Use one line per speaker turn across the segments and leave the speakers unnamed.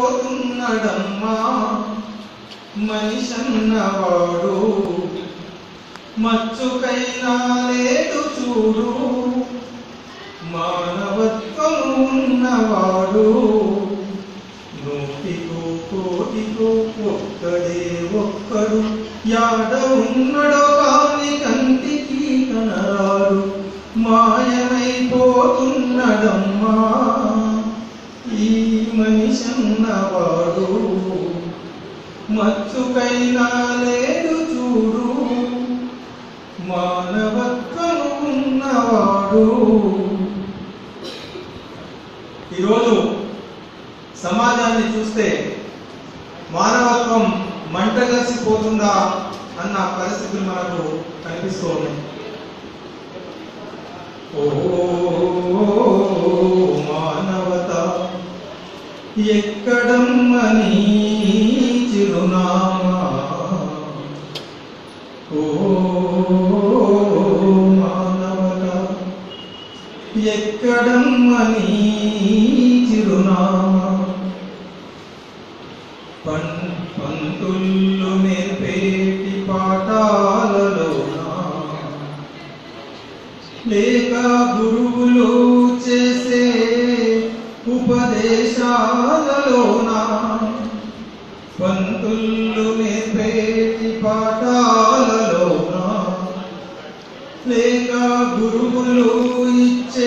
పోతున్నడమ్మా మనిషన్నవాడు మచ్చుకైనా లేదు చూడు మానవత్వం ఉన్నవాడు నూటికో కోటికో ఒక్కడే ఒక్కడు యాడ ఉన్నడో కాని కంటికి కనరాడు మాయమైపోతున్నడమ్మా ఈ మనిషన్నవాడు మచ్చుకైనా లేదు చూడు మానవత్వం ఉన్నవాడు ఈరోజు సమాజాన్ని చూస్తే మానవత్వం మంటగలిసిపోతుందా అన్న పరిస్థితులు మనకు కనిపిస్తూ ఉన్నాయి ఓ మానవత ఎక్కడమ్మని చిరునామా ఓ మానవత ఎక్కడమ్మని చిరునామా పన్ పంతుళ్ళు నేర్పేటి పాఠాలలోనా లేక గురువులు చేసే ఉపదేశాలలోనా పంతుళ్ళు నేర్పేటి పాఠాలలోనా లేక గురువులు ఇచ్చే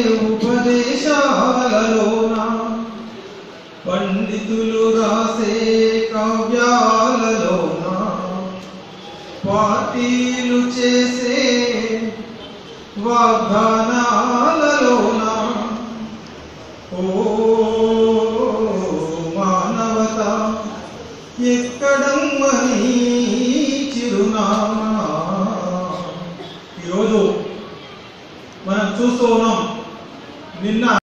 ఉపదేశాలలోనా పండితులు రాసే కావ్యాలలోనా పార్టీలు చేసే వాగ్దానాలలోనా ఓ మానవత ఎక్కడమ్మని చిరునామా ఈరోజు మనం చూస్తూ ఉన్నాం నిన్న